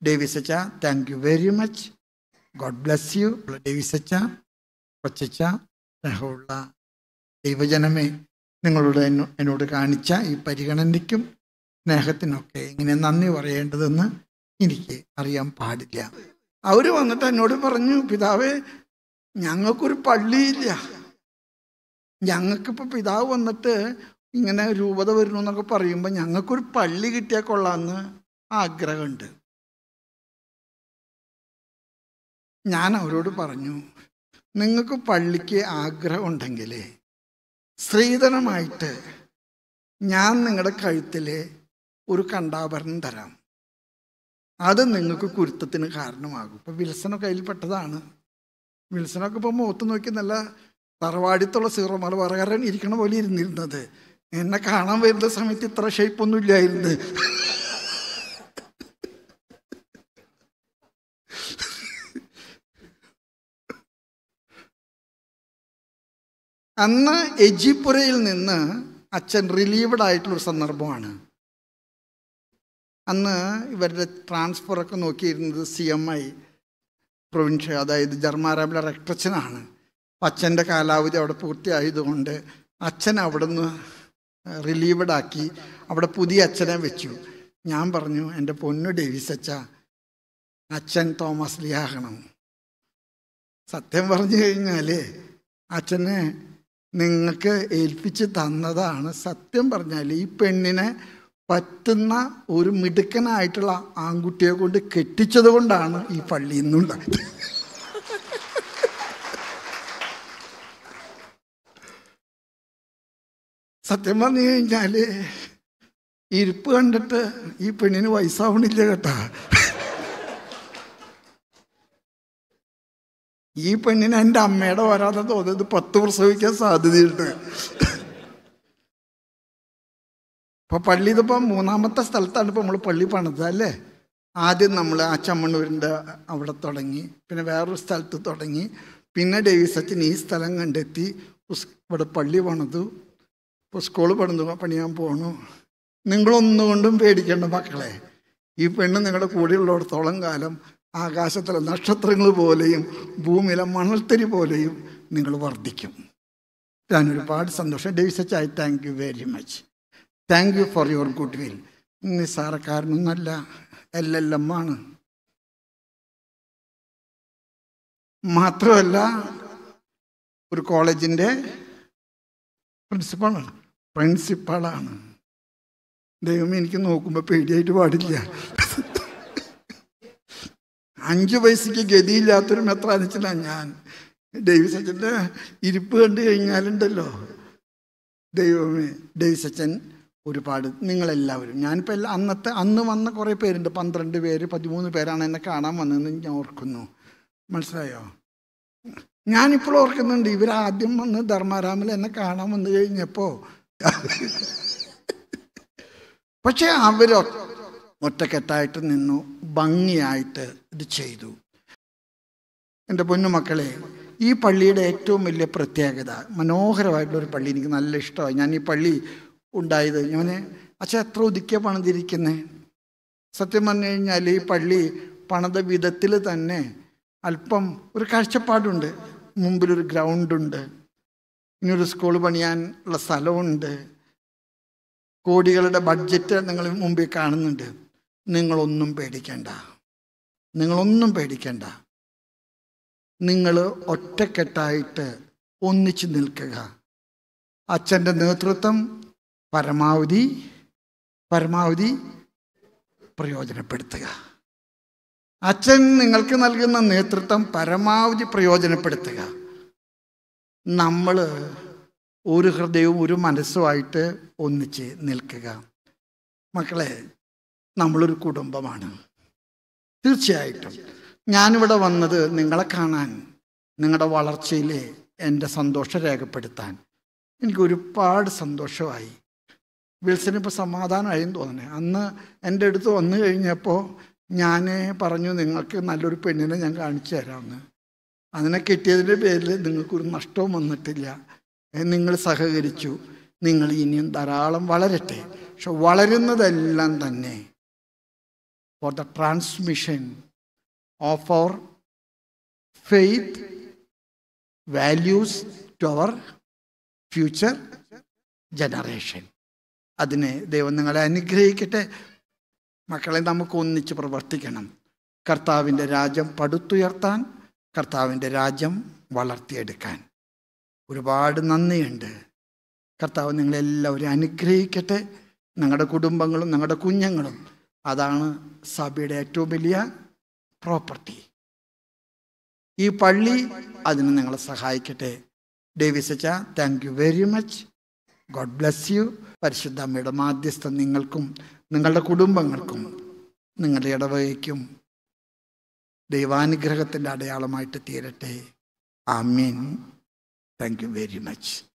ഡേവിസച്ച thank you very much God bless you ഡേവിസച്ച കൊച്ചച്ച സ്നേഹമുള്ള ദൈവജനമേ നിങ്ങളോട് എന്നോ- എന്നോട് കാണിച്ച ഈ പരിഗണനയ്ക്കും സ്നേഹത്തിനൊക്കെ എങ്ങനെ നന്ദി പറയേണ്ടതെന്ന് എനിക്ക് അറിയാൻ പാടില്ല അവർ വന്നിട്ട് എന്നോട് പറഞ്ഞു പിതാവേ ഞങ്ങൾക്കൊരു പള്ളിയില്ല ഞങ്ങൾക്കിപ്പോൾ പിതാവ് വന്നിട്ട് ഇങ്ങനെ രൂപത വരുന്നു എന്നൊക്കെ പറയുമ്പോൾ ഞങ്ങൾക്കൊരു പള്ളി കിട്ടിയാൽ കൊള്ളാമെന്ന് ആഗ്രഹമുണ്ട് ഞാൻ അവരോട് പറഞ്ഞു നിങ്ങൾക്ക് പള്ളിക്ക് ആഗ്രഹം ഉണ്ടെങ്കിൽ സ്ത്രീധനമായിട്ട് ഞാൻ നിങ്ങളുടെ കഴുത്തിൽ ഒരു കണ്ടാഭരണം തരാം അത് നിങ്ങൾക്ക് കുരുത്തത്തിന് കാരണമാകും ഇപ്പം വിൽസനൊക്കെ അതിൽപ്പെട്ടതാണ് വിൽസനൊക്കെ ഇപ്പോൾ മുഖത്ത് നോക്കി നല്ല തറവാടിത്തുള്ള സീറോ മലബാറുകാരൻ ഇരിക്കണ പോലെ ഇരുന്നിരുന്നത് എന്നെ കാണാൻ വരുന്ന സമയത്ത് ഇത്ര ഷേപ്പൊന്നും ഇല്ലായിരുന്നു അന്ന് എജിപുരയിൽ നിന്ന് അച്ഛൻ റിലീവഡ് ആയിട്ടുള്ളൊരു സന്ദർഭമാണ് അന്ന് ഇവരുടെ ട്രാൻസ്ഫറൊക്കെ നോക്കിയിരുന്നത് സി എം ഐ പ്രൊവിൻഷ്യ അതായത് ജർമാരാമിലെ റെക്ടച്ചനാണ് അപ്പം അച്ഛൻ്റെ കാലാവധി അവിടെ പൂർത്തിയായതുകൊണ്ട് അച്ഛൻ അവിടെ നിന്ന് റിലീവഡ് ആക്കി അവിടെ പുതിയ അച്ഛനെ വെച്ചു ഞാൻ പറഞ്ഞു എൻ്റെ പൊന്നു ഡേവിസ് അച്ഛ അച്ഛൻ തോമസ് ലിയാകണം സത്യം പറഞ്ഞു കഴിഞ്ഞാൽ അച്ഛനെ നിങ്ങൾക്ക് ഏൽപ്പിച്ച് തന്നതാണ് സത്യം പറഞ്ഞാൽ ഈ പെണ്ണിനെ പറ്റുന്ന ഒരു മിടുക്കനായിട്ടുള്ള ആൺകുട്ടിയെ കൊണ്ട് കെട്ടിച്ചത് കൊണ്ടാണ് ഈ പള്ളി ഇന്നുണ്ടായത് സത്യം പറഞ്ഞു കഴിഞ്ഞാൽ ഇരിപ്പ് കണ്ടിട്ട് ഈ പെണ്ണിന് വയസ്സാവണില്ല കേട്ടാ ഈ പെണ്ണിന് എൻ്റെ അമ്മയുടെ വരാതെ തോന്നുന്നത് പത്ത് പ്രസവിക്കാൻ സാധ്യതയുണ്ട് ഇപ്പൊ പള്ളി ഇതിപ്പോ മൂന്നാമത്തെ സ്ഥലത്താണ് ഇപ്പൊ നമ്മൾ പള്ളി പണിത് അല്ലേ ആദ്യം നമ്മൾ ആ ചമ്മണ്ണൂരിൻ്റെ അവിടെ തുടങ്ങി പിന്നെ വേറൊരു സ്ഥലത്ത് തുടങ്ങി പിന്നെ ഡേവിസ് അച്ഛൻ ഈ സ്ഥലം കണ്ടെത്തി ഉസ് ഇവിടെ പള്ളി പണിതു ഇപ്പോൾ സ്കൂൾ പണിതു പണിയാൻ പോണു നിങ്ങളൊന്നുകൊണ്ടും പേടിക്കേണ്ട മക്കളെ ഈ പെണ്ണ് നിങ്ങളുടെ കൂടെയുള്ളിടത്തോളം കാലം ആകാശത്തിലെ നക്ഷത്രങ്ങൾ പോലെയും ഭൂമിയിലെ മണൽത്തരി പോലെയും നിങ്ങൾ വർദ്ധിക്കും ഞാൻ ഒരുപാട് സന്തോഷം Davis I thank you very much thank you for your good will നിസ്സാരക്കാരനൊന്നല്ല എൽ എൽ എം ആണ് മാത്രമല്ല ഒരു കോളേജിൻ്റെ പ്രിൻസിപ്പാളാണ് പ്രിൻസിപ്പാളാണ് ദൈവം എനിക്ക് നോക്കുമ്പോൾ പേടിയായിട്ട് പാടില്ല അഞ്ചു പൈസയ്ക്ക് ഗതിയില്ലാത്തൊരു മെത്രാനിച്ചനാണ് ഞാൻ ഡേവിസ് അച്ഛൻ്റെ ഇരിപ്പ് കണ്ടു കഴിഞ്ഞാലുണ്ടല്ലോ ദൈവമേ ഡേവിസ് അച്ഛൻ ഒരുപാട് നിങ്ങളെല്ലാവരും ഞാനിപ്പോൾ എല്ലാ അന്നത്തെ അന്ന് വന്ന കുറേ പേരുണ്ട് പന്ത്രണ്ട് പേര് പതിമൂന്ന് പേരാണ് എന്നെ കാണാൻ വന്നതെന്ന് ഞാൻ ഓർക്കുന്നു മനസ്സിലായോ ഞാനിപ്പോൾ ഓർക്കുന്നുണ്ട് ഇവരാദ്യം വന്ന് ധർമാരാമിൽ എന്നെ കാണാൻ വന്നു കഴിഞ്ഞപ്പോൾ പക്ഷേ അവർ ഒറ്റക്കെട്ടായിട്ട് നിന്നു ഭംഗിയായിട്ട് ഇത് ചെയ്തു എൻ്റെ പൊന്നുമക്കളെ ഈ പള്ളിയുടെ ഏറ്റവും വലിയ പ്രത്യേകത മനോഹരമായിട്ടുള്ളൊരു പള്ളി എനിക്ക് നല്ല ഇഷ്ടമായി ഞാൻ ഈ പള്ളി ഉണ്ടായത് ഞാൻ അച്ഛൻ എത്ര ഒതുക്കിയ പണിതിരിക്കുന്നത് സത്യം പറഞ്ഞു കഴിഞ്ഞാൽ ഈ പള്ളി പണിത വിധത്തിൽ തന്നെ അല്പം ഒരു കാഴ്ചപ്പാടുണ്ട് മുമ്പിലൊരു ഗ്രൗണ്ടുണ്ട് ഇനി ഒരു സ്കൂൾ പണിയാൻ ഉള്ള സ്ഥലമുണ്ട് കോടികളുടെ ബഡ്ജറ്റ് നിങ്ങൾ മുമ്പിൽ കാണുന്നുണ്ട് നിങ്ങളൊന്നും പേടിക്കേണ്ട നിങ്ങളൊന്നും പേടിക്കേണ്ട നിങ്ങൾ ഒറ്റക്കെട്ടായിട്ട് ഒന്നിച്ചു നിൽക്കുക അച്ഛൻ്റെ നേതൃത്വം പരമാവധി പരമാവധി പ്രയോജനപ്പെടുത്തുക അച്ഛൻ നിങ്ങൾക്ക് നൽകുന്ന നേതൃത്വം പരമാവധി പ്രയോജനപ്പെടുത്തുക നമ്മൾ ഒരു ഹൃദയവും ഒരു മനസ്സുമായിട്ട് ഒന്നിച്ച് നിൽക്കുക മക്കളെ നമ്മളൊരു കുടുംബമാണ് തീർച്ചയായിട്ടും ഞാനിവിടെ വന്നത് നിങ്ങളെ കാണാൻ നിങ്ങളുടെ വളർച്ചയിൽ എൻ്റെ സന്തോഷം രേഖപ്പെടുത്താൻ എനിക്ക് ഒരുപാട് സന്തോഷമായി വിൽസന് ഇപ്പോൾ സമാധാനമായെന്ന് തോന്നണേ അന്ന് എൻ്റെ അടുത്ത് വന്നു കഴിഞ്ഞപ്പോൾ ഞാൻ പറഞ്ഞു നിങ്ങൾക്ക് നല്ലൊരു പെണ്ണിനെ ഞാൻ കാണിച്ചു തരാമെന്ന് അതിനെ കിട്ടിയതിൻ്റെ പേരിൽ നിങ്ങൾക്കൊരു നഷ്ടവും വന്നിട്ടില്ല നിങ്ങൾ സഹകരിച്ചു നിങ്ങൾ ഇനിയും ധാരാളം വളരട്ടെ പക്ഷെ വളരുന്നതെല്ലാം തന്നെ for the transmission of our faith, values to our future generation. അതിനെ ദൈവം നിങ്ങളെ അനുഗ്രഹിക്കട്ടെ മക്കളെ നമുക്ക് ഒന്നിച്ച് പ്രവർത്തിക്കണം കർത്താവിൻ്റെ രാജ്യം പടുത്തുയർത്താൻ കർത്താവിൻ്റെ രാജ്യം വളർത്തിയെടുക്കാൻ ഒരുപാട് നന്ദിയുണ്ട് കർത്താവ് നിങ്ങളെല്ലാവരും അനുഗ്രഹിക്കട്ടെ നിങ്ങളുടെ കുടുംബങ്ങളും നിങ്ങളുടെ കുഞ്ഞുങ്ങളും അതാണ് സഭയുടെ ഏറ്റവും വലിയ പ്രോപ്പർട്ടി ഈ പള്ളി അതിന് നിങ്ങളെ സഹായിക്കട്ടെ ഡേവിസച്ച thank you very much God bless you പരിശുദ്ധ അമ്മയുടെ മാധ്യസ്ഥം നിങ്ങൾക്കും നിങ്ങളുടെ കുടുംബങ്ങൾക്കും നിങ്ങളുടെ ഇടവകയ്ക്കും ദൈവാനുഗ്രഹത്തിൻ്റെ അടയാളമായിട്ട് തീരട്ടെ ആമീൻ താങ്ക് യു വെരി മച്ച്